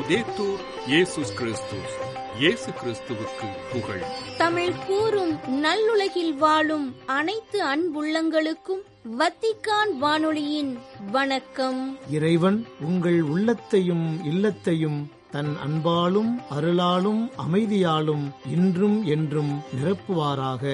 லவ்தேத்தூர் இயேசுஸ் கிறிஸ்துஸ் இயேசு கிறிஸ்துவுக்கு புகழ் தமிழ் கூறும் நல்லுலகில் வாழும் அனைத்து அன்புள்ளங்களுக்கும் வத்திக்கான் வானொலியின் வணக்கம் இறைவன் உங்கள் உள்ளத்தையும் இல்லத்தையும் தன் அன்பாலும் அருளாலும் அமைதியாலும் இன்றும் என்றும் நிரப்புவாராக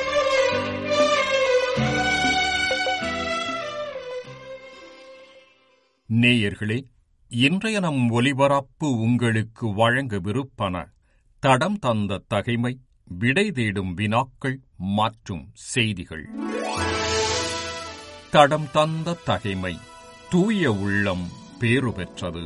நேயர்களே இன்றைய நம் ஒலிபரப்பு உங்களுக்கு வழங்க விருப்பன தடம் தந்த தகைமை விடை தேடும் வினாக்கள் மற்றும் செய்திகள் தடம் தந்த தகைமை தூய உள்ளம் பேறு பெற்றது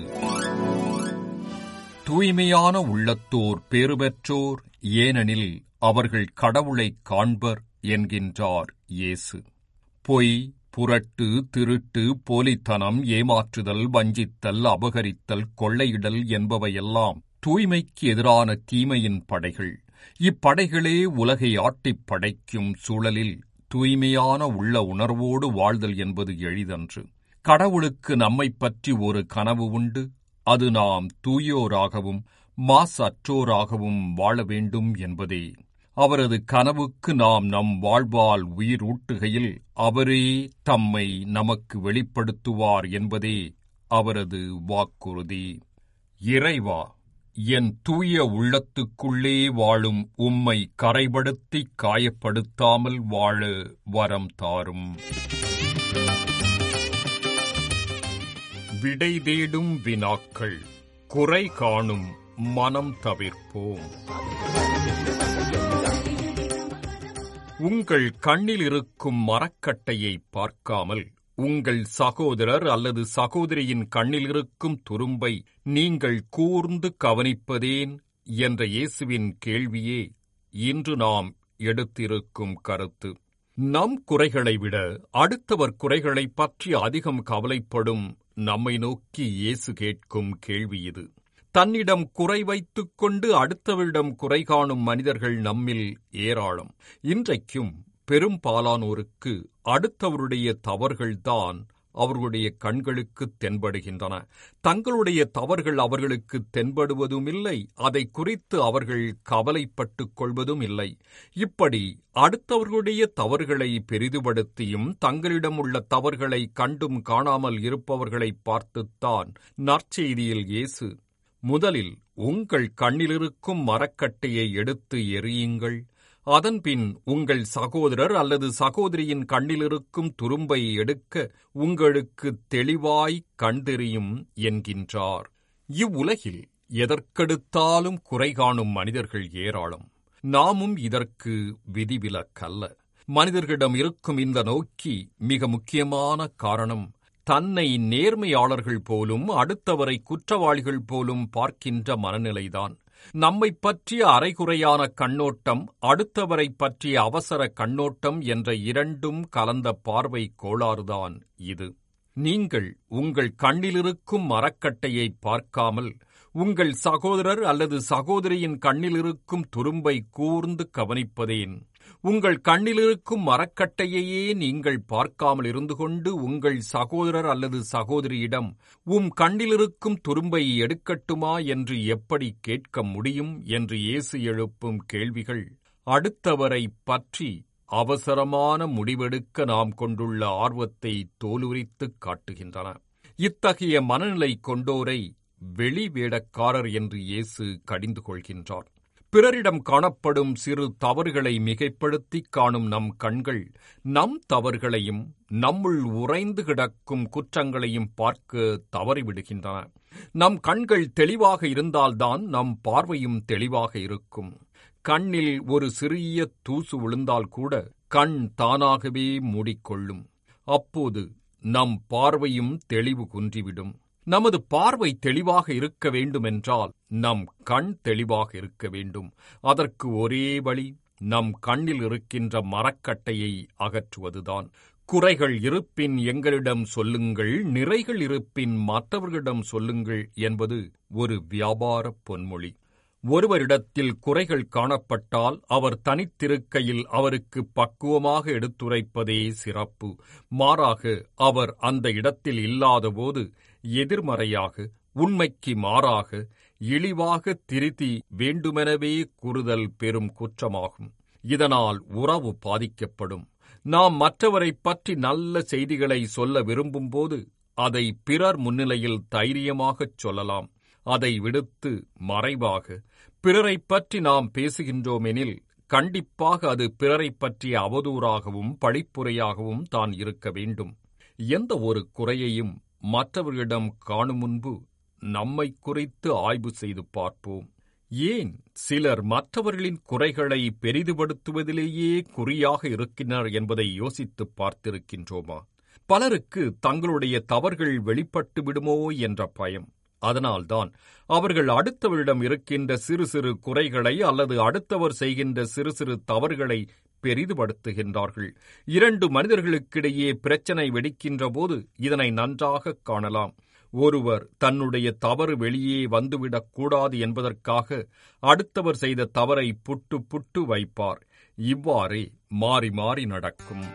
தூய்மையான உள்ளத்தோர் பேறு பெற்றோர் ஏனெனில் அவர்கள் கடவுளைக் காண்பர் என்கின்றார் இயேசு பொய் புரட்டு திருட்டு போலித்தனம் ஏமாற்றுதல் வஞ்சித்தல் அபகரித்தல் கொள்ளையிடல் என்பவையெல்லாம் தூய்மைக்கு எதிரான தீமையின் படைகள் இப்படைகளே உலகை ஆட்டிப் படைக்கும் சூழலில் தூய்மையான உள்ள உணர்வோடு வாழ்தல் என்பது எளிதன்று கடவுளுக்கு நம்மைப் பற்றி ஒரு கனவு உண்டு அது நாம் தூயோராகவும் மாசற்றோராகவும் வாழ வேண்டும் என்பதே அவரது கனவுக்கு நாம் நம் வாழ்வால் உயிர் ஊட்டுகையில் அவரே தம்மை நமக்கு வெளிப்படுத்துவார் என்பதே அவரது வாக்குறுதி இறைவா என் தூய உள்ளத்துக்குள்ளே வாழும் உம்மை கரைபடுத்தி காயப்படுத்தாமல் வாழ வரம் தாரும் விடை தேடும் வினாக்கள் குறை காணும் மனம் தவிர்ப்போம் உங்கள் கண்ணில் இருக்கும் மரக்கட்டையை பார்க்காமல் உங்கள் சகோதரர் அல்லது சகோதரியின் கண்ணில் இருக்கும் துரும்பை நீங்கள் கூர்ந்து கவனிப்பதேன் என்ற இயேசுவின் கேள்வியே இன்று நாம் எடுத்திருக்கும் கருத்து நம் குறைகளை விட அடுத்தவர் குறைகளைப் பற்றி அதிகம் கவலைப்படும் நம்மை நோக்கி இயேசு கேட்கும் கேள்வி இது தன்னிடம் குறை வைத்துக் கொண்டு அடுத்தவரிடம் குறை காணும் மனிதர்கள் நம்மில் ஏராளம் இன்றைக்கும் பெரும்பாலானோருக்கு அடுத்தவருடைய தவறுகள்தான் அவர்களுடைய கண்களுக்கு தென்படுகின்றன தங்களுடைய தவறுகள் அவர்களுக்கு தென்படுவதும் இல்லை அதை குறித்து அவர்கள் கவலைப்பட்டுக் கொள்வதும் இல்லை இப்படி அடுத்தவர்களுடைய தவறுகளை பெரிதுபடுத்தியும் தங்களிடம் உள்ள தவறுகளை கண்டும் காணாமல் இருப்பவர்களை பார்த்துத்தான் நற்செய்தியில் இயேசு முதலில் உங்கள் கண்ணிலிருக்கும் மரக்கட்டையை எடுத்து எறியுங்கள் அதன்பின் உங்கள் சகோதரர் அல்லது சகோதரியின் கண்ணிலிருக்கும் துரும்பை எடுக்க உங்களுக்கு தெளிவாய் கண்டெறியும் என்கின்றார் இவ்வுலகில் எதற்கெடுத்தாலும் குறை காணும் மனிதர்கள் ஏராளம் நாமும் இதற்கு விதிவிலக்கல்ல மனிதர்களிடம் இருக்கும் இந்த நோக்கி மிக முக்கியமான காரணம் தன்னை நேர்மையாளர்கள் போலும் அடுத்தவரை குற்றவாளிகள் போலும் பார்க்கின்ற மனநிலைதான் நம்மை பற்றிய அரைகுறையான கண்ணோட்டம் அடுத்தவரை பற்றிய அவசர கண்ணோட்டம் என்ற இரண்டும் கலந்த பார்வை கோளாறுதான் இது நீங்கள் உங்கள் கண்ணிலிருக்கும் மரக்கட்டையை பார்க்காமல் உங்கள் சகோதரர் அல்லது சகோதரியின் கண்ணிலிருக்கும் துரும்பை கூர்ந்து கவனிப்பதேன் உங்கள் கண்ணிலிருக்கும் மரக்கட்டையையே நீங்கள் பார்க்காமல் இருந்து கொண்டு உங்கள் சகோதரர் அல்லது சகோதரியிடம் உம் கண்ணிலிருக்கும் துரும்பை எடுக்கட்டுமா என்று எப்படி கேட்க முடியும் என்று இயேசு எழுப்பும் கேள்விகள் அடுத்தவரை பற்றி அவசரமான முடிவெடுக்க நாம் கொண்டுள்ள ஆர்வத்தை தோலுரித்துக் காட்டுகின்றன இத்தகைய மனநிலை கொண்டோரை வெளி வேடக்காரர் என்று இயேசு கடிந்து கொள்கின்றார் பிறரிடம் காணப்படும் சிறு தவறுகளை மிகைப்படுத்தி காணும் நம் கண்கள் நம் தவறுகளையும் நம்முள் உறைந்து கிடக்கும் குற்றங்களையும் பார்க்க தவறிவிடுகின்றன நம் கண்கள் தெளிவாக இருந்தால்தான் நம் பார்வையும் தெளிவாக இருக்கும் கண்ணில் ஒரு சிறிய தூசு விழுந்தால் கூட கண் தானாகவே மூடிக்கொள்ளும் அப்போது நம் பார்வையும் தெளிவு குன்றிவிடும் நமது பார்வை தெளிவாக இருக்க வேண்டுமென்றால் நம் கண் தெளிவாக இருக்க வேண்டும் அதற்கு ஒரே வழி நம் கண்ணில் இருக்கின்ற மரக்கட்டையை அகற்றுவதுதான் குறைகள் இருப்பின் எங்களிடம் சொல்லுங்கள் நிறைகள் இருப்பின் மற்றவர்களிடம் சொல்லுங்கள் என்பது ஒரு வியாபார பொன்மொழி ஒருவரிடத்தில் குறைகள் காணப்பட்டால் அவர் தனித்திருக்கையில் அவருக்கு பக்குவமாக எடுத்துரைப்பதே சிறப்பு மாறாக அவர் அந்த இடத்தில் இல்லாதபோது எதிர்மறையாக உண்மைக்கு மாறாக இழிவாக திருத்தி வேண்டுமெனவே கூறுதல் பெரும் குற்றமாகும் இதனால் உறவு பாதிக்கப்படும் நாம் மற்றவரைப் பற்றி நல்ல செய்திகளை சொல்ல விரும்பும்போது அதை பிறர் முன்னிலையில் தைரியமாகச் சொல்லலாம் அதை விடுத்து மறைவாக பிறரைப் பற்றி நாம் பேசுகின்றோமெனில் கண்டிப்பாக அது பிறரைப் பற்றிய அவதூறாகவும் பழிப்புரையாகவும் தான் இருக்க வேண்டும் எந்த ஒரு குறையையும் மற்றவர்களிடம் காணும் முன்பு நம்மை குறித்து ஆய்வு செய்து பார்ப்போம் ஏன் சிலர் மற்றவர்களின் குறைகளை பெரிதுபடுத்துவதிலேயே குறியாக இருக்கின்றனர் என்பதை யோசித்துப் பார்த்திருக்கின்றோமா பலருக்கு தங்களுடைய தவறுகள் வெளிப்பட்டு விடுமோ என்ற பயம் அதனால்தான் அவர்கள் அடுத்தவரிடம் இருக்கின்ற சிறு சிறு குறைகளை அல்லது அடுத்தவர் செய்கின்ற சிறு சிறு தவறுகளை பெரிதுபடுத்துகின்றார்கள் இரண்டு மனிதர்களுக்கிடையே பிரச்சனை வெடிக்கின்ற போது இதனை நன்றாக காணலாம் ஒருவர் தன்னுடைய தவறு வெளியே வந்துவிடக் கூடாது என்பதற்காக அடுத்தவர் செய்த தவறை புட்டு புட்டு வைப்பார் இவ்வாறே மாறி மாறி நடக்கும்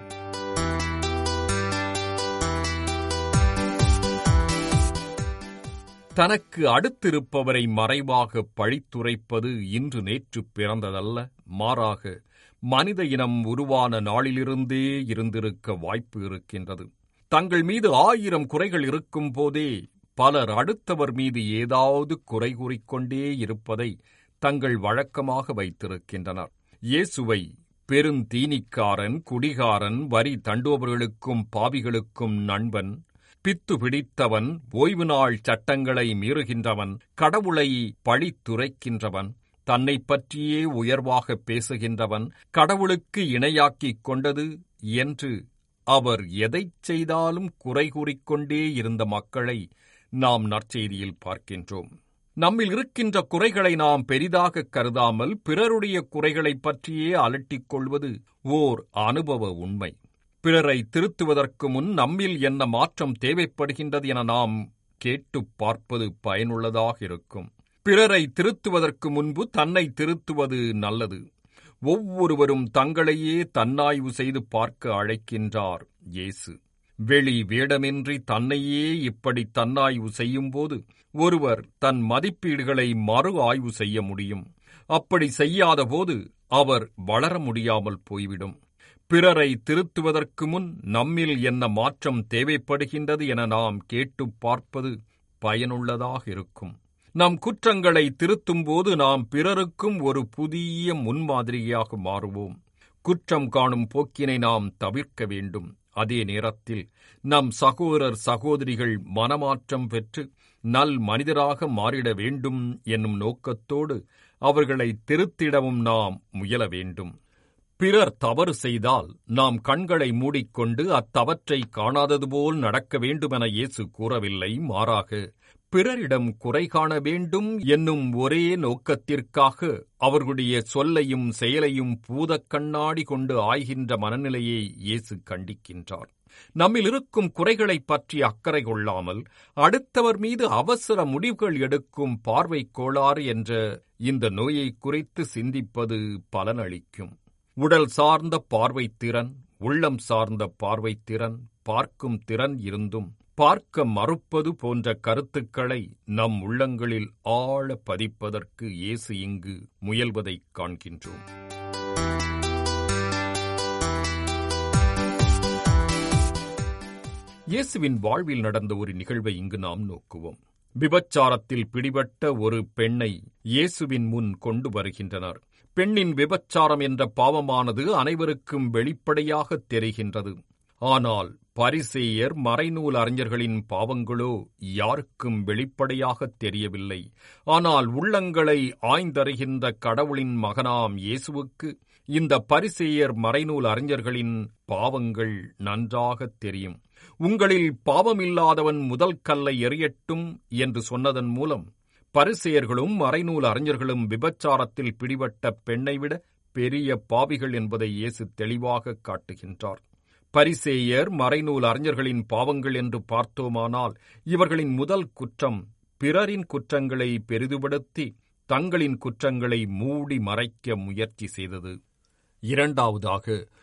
தனக்கு அடுத்திருப்பவரை மறைவாக பழித்துரைப்பது இன்று நேற்று பிறந்ததல்ல மாறாக மனித இனம் உருவான நாளிலிருந்தே இருந்திருக்க வாய்ப்பு இருக்கின்றது தங்கள் மீது ஆயிரம் குறைகள் இருக்கும் போதே பலர் அடுத்தவர் மீது ஏதாவது குறை கூறிக்கொண்டே இருப்பதை தங்கள் வழக்கமாக வைத்திருக்கின்றனர் இயேசுவை பெருந்தீனிக்காரன் குடிகாரன் வரி தண்டுபவர்களுக்கும் பாவிகளுக்கும் நண்பன் பித்து பிடித்தவன் ஓய்வு நாள் சட்டங்களை மீறுகின்றவன் கடவுளை பழித்துரைக்கின்றவன் தன்னை பற்றியே உயர்வாக பேசுகின்றவன் கடவுளுக்கு இணையாக்கிக் கொண்டது என்று அவர் எதைச் செய்தாலும் குறை கூறிக்கொண்டே இருந்த மக்களை நாம் நற்செய்தியில் பார்க்கின்றோம் நம்மில் இருக்கின்ற குறைகளை நாம் பெரிதாக கருதாமல் பிறருடைய குறைகளைப் பற்றியே அலட்டிக் கொள்வது ஓர் அனுபவ உண்மை பிறரை திருத்துவதற்கு முன் நம்மில் என்ன மாற்றம் தேவைப்படுகின்றது என நாம் கேட்டுப் பார்ப்பது பயனுள்ளதாக இருக்கும் பிறரை திருத்துவதற்கு முன்பு தன்னை திருத்துவது நல்லது ஒவ்வொருவரும் தங்களையே தன்னாய்வு செய்து பார்க்க அழைக்கின்றார் இயேசு வெளி வேடமின்றி தன்னையே இப்படி தன்னாய்வு செய்யும்போது ஒருவர் தன் மதிப்பீடுகளை மறு ஆய்வு செய்ய முடியும் அப்படி செய்யாதபோது அவர் வளர முடியாமல் போய்விடும் பிறரை திருத்துவதற்கு முன் நம்மில் என்ன மாற்றம் தேவைப்படுகின்றது என நாம் கேட்டுப் பார்ப்பது பயனுள்ளதாக இருக்கும் நம் குற்றங்களை திருத்தும்போது நாம் பிறருக்கும் ஒரு புதிய முன்மாதிரியாக மாறுவோம் குற்றம் காணும் போக்கினை நாம் தவிர்க்க வேண்டும் அதே நேரத்தில் நம் சகோதரர் சகோதரிகள் மனமாற்றம் பெற்று நல் மனிதராக மாறிட வேண்டும் என்னும் நோக்கத்தோடு அவர்களை திருத்திடவும் நாம் முயல வேண்டும் பிறர் தவறு செய்தால் நாம் கண்களை மூடிக்கொண்டு அத்தவற்றை காணாதது போல் நடக்க வேண்டுமென இயேசு கூறவில்லை மாறாக பிறரிடம் குறை காண வேண்டும் என்னும் ஒரே நோக்கத்திற்காக அவர்களுடைய சொல்லையும் செயலையும் பூதக் கண்ணாடி கொண்டு ஆய்கின்ற மனநிலையை இயேசு கண்டிக்கின்றார் நம்மில் இருக்கும் குறைகளைப் பற்றி அக்கறை கொள்ளாமல் அடுத்தவர் மீது அவசர முடிவுகள் எடுக்கும் பார்வை கோளாறு என்ற இந்த நோயை குறித்து சிந்திப்பது பலனளிக்கும் உடல் சார்ந்த பார்வைத் திறன் உள்ளம் சார்ந்த பார்வைத் திறன் பார்க்கும் திறன் இருந்தும் பார்க்க மறுப்பது போன்ற கருத்துக்களை நம் உள்ளங்களில் ஆழ பதிப்பதற்கு இயேசு இங்கு முயல்வதைக் காண்கின்றோம் இயேசுவின் வாழ்வில் நடந்த ஒரு நிகழ்வை இங்கு நாம் நோக்குவோம் விபச்சாரத்தில் பிடிபட்ட ஒரு பெண்ணை இயேசுவின் முன் கொண்டு வருகின்றனர் பெண்ணின் விபச்சாரம் என்ற பாவமானது அனைவருக்கும் வெளிப்படையாக தெரிகின்றது ஆனால் பரிசேயர் மறைநூல் அறிஞர்களின் பாவங்களோ யாருக்கும் வெளிப்படையாக தெரியவில்லை ஆனால் உள்ளங்களை ஆய்ந்தறிகின்ற கடவுளின் மகனாம் இயேசுவுக்கு இந்த பரிசேயர் மறைநூல் அறிஞர்களின் பாவங்கள் நன்றாக தெரியும் உங்களில் பாவமில்லாதவன் முதல் கல்லை எறியட்டும் என்று சொன்னதன் மூலம் பரிசெயர்களும் மறைநூல் அறிஞர்களும் விபச்சாரத்தில் பிடிபட்ட பெண்ணை விட பெரிய பாவிகள் என்பதை இயேசு தெளிவாக காட்டுகின்றார் பரிசேயர் மறைநூல் அறிஞர்களின் பாவங்கள் என்று பார்த்தோமானால் இவர்களின் முதல் குற்றம் பிறரின் குற்றங்களை பெரிதுபடுத்தி தங்களின் குற்றங்களை மூடி மறைக்க முயற்சி செய்தது இரண்டாவதாக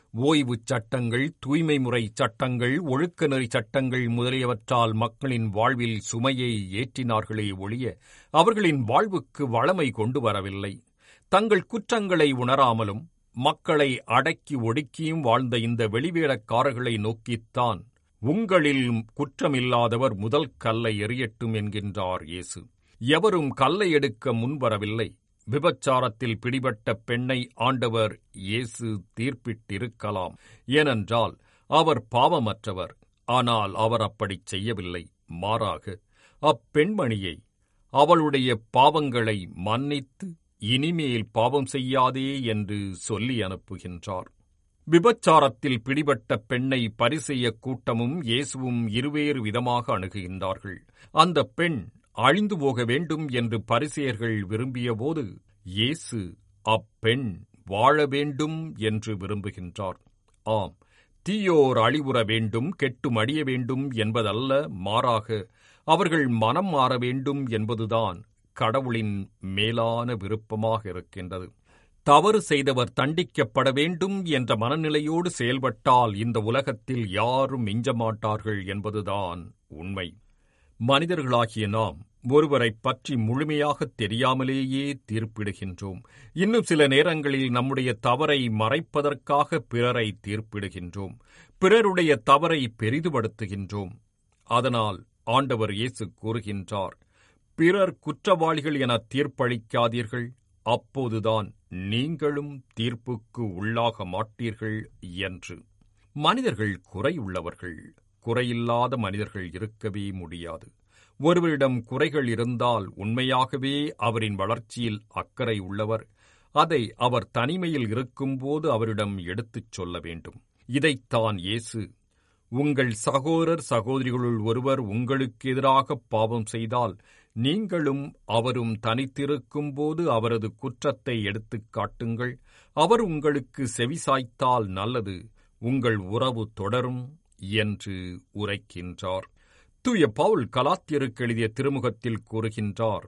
ஓய்வுச் சட்டங்கள் தூய்மை முறை சட்டங்கள் ஒழுக்க நெறி சட்டங்கள் முதலியவற்றால் மக்களின் வாழ்வில் சுமையை ஏற்றினார்களே ஒழிய அவர்களின் வாழ்வுக்கு வளமை கொண்டு வரவில்லை தங்கள் குற்றங்களை உணராமலும் மக்களை அடக்கி ஒடுக்கியும் வாழ்ந்த இந்த வெளிவேடக்காரர்களை நோக்கித்தான் உங்களில் குற்றமில்லாதவர் முதல் கல்லை எறியட்டும் என்கின்றார் இயேசு எவரும் கல்லை எடுக்க முன்வரவில்லை விபச்சாரத்தில் பிடிபட்ட பெண்ணை ஆண்டவர் இயேசு தீர்ப்பிட்டிருக்கலாம் ஏனென்றால் அவர் பாவமற்றவர் ஆனால் அவர் அப்படிச் செய்யவில்லை மாறாக அப்பெண்மணியை அவளுடைய பாவங்களை மன்னித்து இனிமேல் பாவம் செய்யாதே என்று சொல்லி அனுப்புகின்றார் விபச்சாரத்தில் பிடிபட்ட பெண்ணை பரிசெய்ய கூட்டமும் இயேசுவும் இருவேறு விதமாக அணுகுகின்றார்கள் அந்த பெண் அழிந்து போக வேண்டும் என்று பரிசெயர்கள் விரும்பியபோது இயேசு அப்பெண் வாழ வேண்டும் என்று விரும்புகின்றார் ஆம் தீயோர் அழிவுற வேண்டும் கெட்டு மடிய வேண்டும் என்பதல்ல மாறாக அவர்கள் மனம் மாற வேண்டும் என்பதுதான் கடவுளின் மேலான விருப்பமாக இருக்கின்றது தவறு செய்தவர் தண்டிக்கப்பட வேண்டும் என்ற மனநிலையோடு செயல்பட்டால் இந்த உலகத்தில் யாரும் மிஞ்சமாட்டார்கள் என்பதுதான் உண்மை மனிதர்களாகிய நாம் ஒருவரைப் பற்றி முழுமையாக தெரியாமலேயே தீர்ப்பிடுகின்றோம் இன்னும் சில நேரங்களில் நம்முடைய தவறை மறைப்பதற்காக பிறரை தீர்ப்பிடுகின்றோம் பிறருடைய தவறை பெரிதுபடுத்துகின்றோம் அதனால் ஆண்டவர் இயேசு கூறுகின்றார் பிறர் குற்றவாளிகள் என தீர்ப்பளிக்காதீர்கள் அப்போதுதான் நீங்களும் தீர்ப்புக்கு உள்ளாக மாட்டீர்கள் என்று மனிதர்கள் குறையுள்ளவர்கள் குறையில்லாத மனிதர்கள் இருக்கவே முடியாது ஒருவரிடம் குறைகள் இருந்தால் உண்மையாகவே அவரின் வளர்ச்சியில் அக்கறை உள்ளவர் அதை அவர் தனிமையில் இருக்கும்போது அவரிடம் எடுத்துச் சொல்ல வேண்டும் இதைத்தான் இயேசு உங்கள் சகோதரர் சகோதரிகளுள் ஒருவர் உங்களுக்கு எதிராக பாவம் செய்தால் நீங்களும் அவரும் தனித்திருக்கும்போது அவரது குற்றத்தை எடுத்துக் காட்டுங்கள் அவர் உங்களுக்கு செவிசாய்த்தால் நல்லது உங்கள் உறவு தொடரும் என்று உரைக்கின்றார் தூய பவுல் கலாத்தியருக்கு எழுதிய திருமுகத்தில் கூறுகின்றார்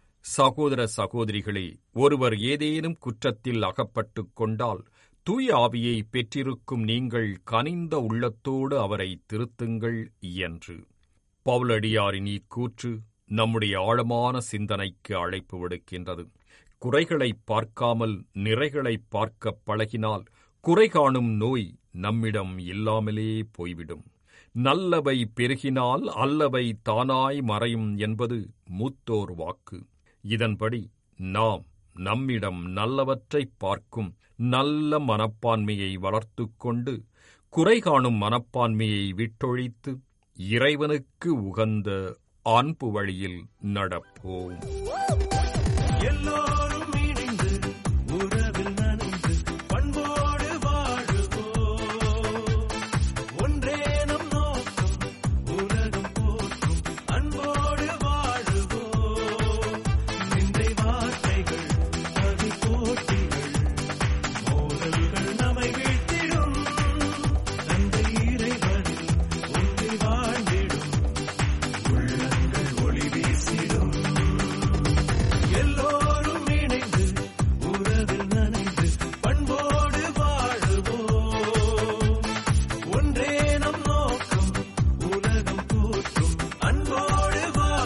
சகோதர சகோதரிகளே ஒருவர் ஏதேனும் குற்றத்தில் அகப்பட்டுக் கொண்டால் தூய ஆவியை பெற்றிருக்கும் நீங்கள் கனிந்த உள்ளத்தோடு அவரை திருத்துங்கள் என்று பவுலடியாரின் இக்கூற்று நம்முடைய ஆழமான சிந்தனைக்கு அழைப்பு விடுக்கின்றது குறைகளை பார்க்காமல் நிறைகளை பார்க்க பழகினால் குறை காணும் நோய் நம்மிடம் இல்லாமலே போய்விடும் நல்லவை பெருகினால் அல்லவை தானாய் மறையும் என்பது மூத்தோர் வாக்கு இதன்படி நாம் நம்மிடம் நல்லவற்றைப் பார்க்கும் நல்ல மனப்பான்மையை வளர்த்துக் கொண்டு குறை காணும் மனப்பான்மையை விட்டொழித்து இறைவனுக்கு உகந்த அன்பு வழியில் நடப்போம் எல்லோரும் இணைந்து உறவில் நனைந்து பண்போடு வாழுவோம் ஒன்றே நம் நோக்கம் உலகம் போற்றும் அன்போடு வாழுவோம் நிந்தை வார்த்தைகள் கவி போட்டிகள் மோதல்கள் நம்மை வீழ்த்திடும் தந்தை இறைவனில் ஒன்றி வாழ்ந்திடும் உள்ளங்கள் ஒளி வீசிடும் எல்லோரும் இணைந்து உறவில் நனைந்து பண்போடு வாழுவோம் ஒன்றே நம் நோக்கம் உலகம் போற்றும் அன்போடு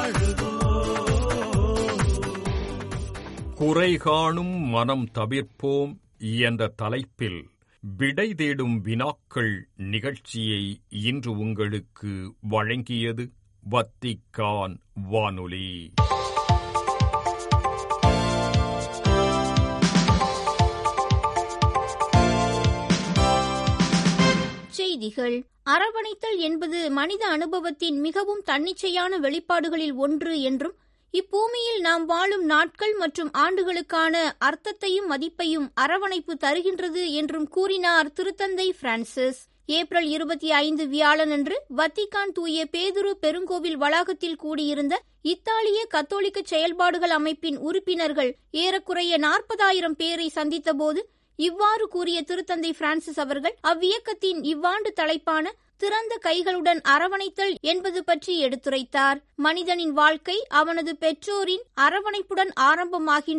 வாழுவோம் குறை காணும் மனம் தவிர்ப்போம் என்ற தலைப்பில் விடை தேடும் வினாக்கள் நிகழ்ச்சியை இன்று உங்களுக்கு வழங்கியது வத்திக்கான் வானொலி செய்திகள் அரவணைத்தல் என்பது மனித அனுபவத்தின் மிகவும் தன்னிச்சையான வெளிப்பாடுகளில் ஒன்று என்றும் இப்பூமியில் நாம் வாழும் நாட்கள் மற்றும் ஆண்டுகளுக்கான அர்த்தத்தையும் மதிப்பையும் அரவணைப்பு தருகின்றது என்றும் கூறினார் திருத்தந்தை பிரான்சிஸ் ஏப்ரல் இருபத்தி ஐந்து வியாழனன்று வத்திக்கான் தூய பேதுரு பெருங்கோவில் வளாகத்தில் கூடியிருந்த இத்தாலிய கத்தோலிக்க செயல்பாடுகள் அமைப்பின் உறுப்பினர்கள் ஏறக்குறைய நாற்பதாயிரம் பேரை சந்தித்தபோது இவ்வாறு கூறிய திருத்தந்தை பிரான்சிஸ் அவர்கள் அவ்வியக்கத்தின் இவ்வாண்டு தலைப்பான திறந்த கைகளுடன் அரவணைத்தல் என்பது பற்றி எடுத்துரைத்தார் மனிதனின் வாழ்க்கை அவனது பெற்றோரின் அரவணைப்புடன் ஆரம்பமாகின்றது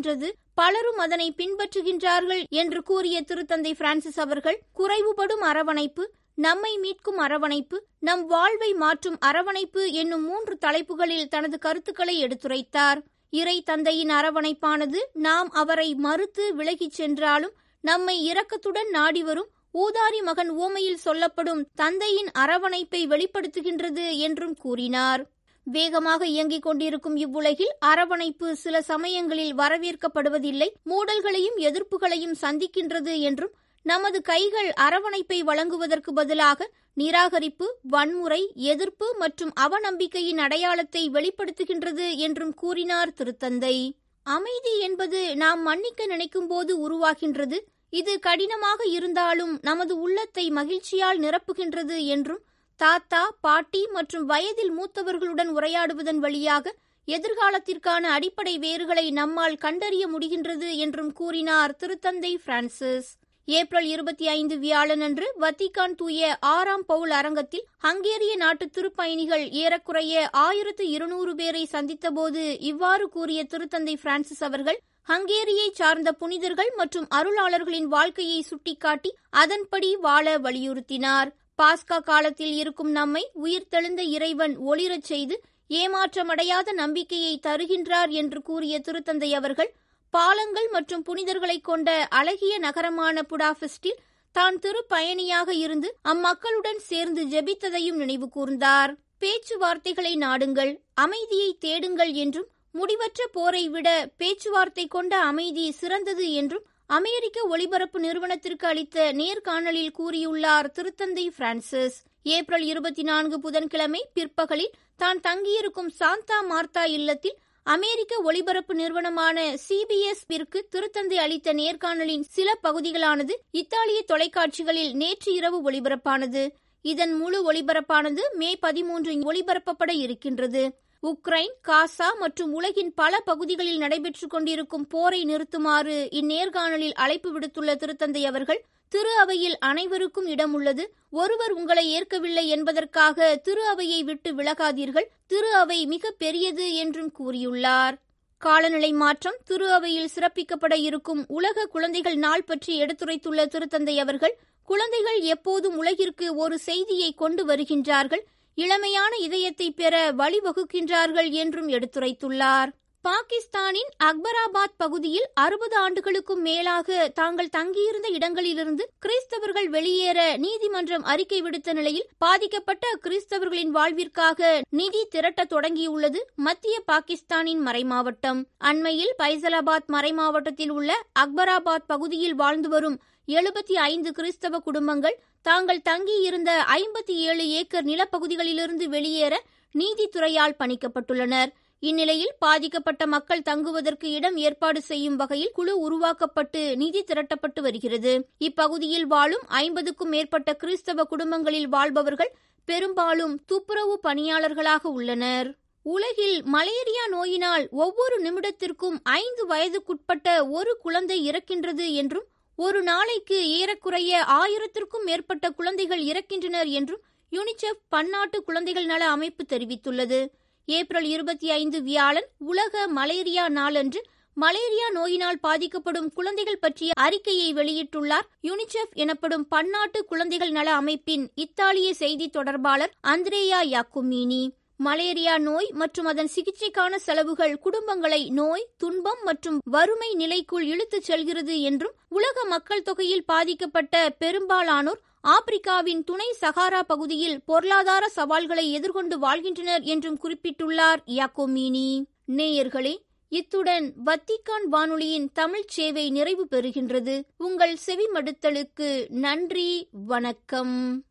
பலரும் அதனை பின்பற்றுகின்றார்கள் என்று கூறிய திருத்தந்தை பிரான்சிஸ் அவர்கள் குறைவுபடும் அரவணைப்பு நம்மை மீட்கும் அரவணைப்பு நம் வாழ்வை மாற்றும் அரவணைப்பு என்னும் மூன்று தலைப்புகளில் தனது கருத்துக்களை எடுத்துரைத்தார் இறை தந்தையின் அரவணைப்பானது நாம் அவரை மறுத்து விலகிச் சென்றாலும் நம்மை இரக்கத்துடன் நாடி வரும் ஊதாரி மகன் ஓமையில் சொல்லப்படும் தந்தையின் அரவணைப்பை வெளிப்படுத்துகின்றது என்றும் கூறினார் வேகமாக இயங்கிக் கொண்டிருக்கும் இவ்வுலகில் அரவணைப்பு சில சமயங்களில் வரவேற்கப்படுவதில்லை மூடல்களையும் எதிர்ப்புகளையும் சந்திக்கின்றது என்றும் நமது கைகள் அரவணைப்பை வழங்குவதற்கு பதிலாக நிராகரிப்பு வன்முறை எதிர்ப்பு மற்றும் அவநம்பிக்கையின் அடையாளத்தை வெளிப்படுத்துகின்றது என்றும் கூறினார் திருத்தந்தை அமைதி என்பது நாம் மன்னிக்க நினைக்கும் போது உருவாகின்றது இது கடினமாக இருந்தாலும் நமது உள்ளத்தை மகிழ்ச்சியால் நிரப்புகின்றது என்றும் தாத்தா பாட்டி மற்றும் வயதில் மூத்தவர்களுடன் உரையாடுவதன் வழியாக எதிர்காலத்திற்கான அடிப்படை வேறுகளை நம்மால் கண்டறிய முடிகின்றது என்றும் கூறினார் திருத்தந்தை பிரான்சிஸ் ஏப்ரல் இருபத்தி ஐந்து வியாழனன்று வத்திகான் தூய ஆறாம் பவுல் அரங்கத்தில் ஹங்கேரிய நாட்டு திருப்பயணிகள் ஏறக்குறைய ஆயிரத்து இருநூறு பேரை சந்தித்தபோது இவ்வாறு கூறிய திருத்தந்தை பிரான்சிஸ் அவர்கள் ஹங்கேரியை சார்ந்த புனிதர்கள் மற்றும் அருளாளர்களின் வாழ்க்கையை சுட்டிக்காட்டி அதன்படி வாழ வலியுறுத்தினார் பாஸ்கா காலத்தில் இருக்கும் நம்மை உயிர்த்தெழுந்த இறைவன் ஒளிரச் செய்து ஏமாற்றமடையாத நம்பிக்கையை தருகின்றார் என்று கூறிய திருத்தந்தை அவர்கள் பாலங்கள் மற்றும் புனிதர்களை கொண்ட அழகிய நகரமான புடாபெஸ்டில் தான் திருப்பயணியாக இருந்து அம்மக்களுடன் சேர்ந்து ஜெபித்ததையும் நினைவு கூர்ந்தார் பேச்சுவார்த்தைகளை நாடுங்கள் அமைதியை தேடுங்கள் என்றும் முடிவற்ற போரை விட பேச்சுவார்த்தை கொண்ட அமைதி சிறந்தது என்றும் அமெரிக்க ஒலிபரப்பு நிறுவனத்திற்கு அளித்த நேர்காணலில் கூறியுள்ளார் திருத்தந்தை பிரான்சிஸ் ஏப்ரல் இருபத்தி நான்கு புதன்கிழமை பிற்பகலில் தான் தங்கியிருக்கும் சாந்தா மார்த்தா இல்லத்தில் அமெரிக்க ஒலிபரப்பு நிறுவனமான சிபிஎஸ் பிற்கு திருத்தந்தை அளித்த நேர்காணலின் சில பகுதிகளானது இத்தாலிய தொலைக்காட்சிகளில் நேற்று இரவு ஒளிபரப்பானது இதன் முழு ஒளிபரப்பானது மே பதிமூன்று ஒளிபரப்பப்பட இருக்கின்றது உக்ரைன் காசா மற்றும் உலகின் பல பகுதிகளில் நடைபெற்றுக் கொண்டிருக்கும் போரை நிறுத்துமாறு இந்நேர்காணலில் அழைப்பு விடுத்துள்ள திருத்தந்தை அவர்கள் திரு அவையில் அனைவருக்கும் இடம் உள்ளது ஒருவர் உங்களை ஏற்கவில்லை என்பதற்காக திரு அவையை விட்டு விலகாதீர்கள் திரு அவை மிக பெரியது என்றும் கூறியுள்ளார் காலநிலை மாற்றம் திரு அவையில் சிறப்பிக்கப்பட இருக்கும் உலக குழந்தைகள் நாள் பற்றி எடுத்துரைத்துள்ள திருத்தந்தை அவர்கள் குழந்தைகள் எப்போதும் உலகிற்கு ஒரு செய்தியை கொண்டு வருகின்றார்கள் இளமையான இதயத்தை பெற வழிவகுக்கின்றார்கள் என்றும் எடுத்துரைத்துள்ளார் பாகிஸ்தானின் அக்பராபாத் பகுதியில் அறுபது ஆண்டுகளுக்கும் மேலாக தாங்கள் தங்கியிருந்த இடங்களிலிருந்து கிறிஸ்தவர்கள் வெளியேற நீதிமன்றம் அறிக்கை விடுத்த நிலையில் பாதிக்கப்பட்ட கிறிஸ்தவர்களின் வாழ்விற்காக நிதி திரட்ட தொடங்கியுள்ளது மத்திய பாகிஸ்தானின் மறைமாவட்டம் அண்மையில் பைசலாபாத் மறைமாவட்டத்தில் உள்ள அக்பராபாத் பகுதியில் வாழ்ந்து வரும் எழுபத்தி ஐந்து கிறிஸ்தவ குடும்பங்கள் தாங்கள் தங்கியிருந்த ஐம்பத்தி ஏழு ஏக்கர் நிலப்பகுதிகளிலிருந்து வெளியேற நீதித்துறையால் பணிக்கப்பட்டுள்ளனர் இந்நிலையில் பாதிக்கப்பட்ட மக்கள் தங்குவதற்கு இடம் ஏற்பாடு செய்யும் வகையில் குழு உருவாக்கப்பட்டு நிதி திரட்டப்பட்டு வருகிறது இப்பகுதியில் வாழும் ஐம்பதுக்கும் மேற்பட்ட கிறிஸ்தவ குடும்பங்களில் வாழ்பவர்கள் பெரும்பாலும் துப்புரவு பணியாளர்களாக உள்ளனர் உலகில் மலேரியா நோயினால் ஒவ்வொரு நிமிடத்திற்கும் ஐந்து வயதுக்குட்பட்ட ஒரு குழந்தை இறக்கின்றது என்றும் ஒரு நாளைக்கு ஏறக்குறைய ஆயிரத்திற்கும் மேற்பட்ட குழந்தைகள் இறக்கின்றனர் என்றும் யுனிசெஃப் பன்னாட்டு குழந்தைகள் நல அமைப்பு தெரிவித்துள்ளது ஏப்ரல் இருபத்தி ஐந்து வியாழன் உலக மலேரியா நாளன்று மலேரியா நோயினால் பாதிக்கப்படும் குழந்தைகள் பற்றிய அறிக்கையை வெளியிட்டுள்ளார் யுனிசெஃப் எனப்படும் பன்னாட்டு குழந்தைகள் நல அமைப்பின் இத்தாலிய செய்தி தொடர்பாளர் அந்திரேயா யாக்குமீனி மலேரியா நோய் மற்றும் அதன் சிகிச்சைக்கான செலவுகள் குடும்பங்களை நோய் துன்பம் மற்றும் வறுமை நிலைக்குள் இழுத்துச் செல்கிறது என்றும் உலக மக்கள் தொகையில் பாதிக்கப்பட்ட பெரும்பாலானோர் ஆப்பிரிக்காவின் துணை சகாரா பகுதியில் பொருளாதார சவால்களை எதிர்கொண்டு வாழ்கின்றனர் என்றும் குறிப்பிட்டுள்ளார் யாக்கோமீனி நேயர்களே இத்துடன் வத்திக்கான் வானொலியின் தமிழ்ச் சேவை நிறைவு பெறுகின்றது உங்கள் செவிமடுத்தலுக்கு நன்றி வணக்கம்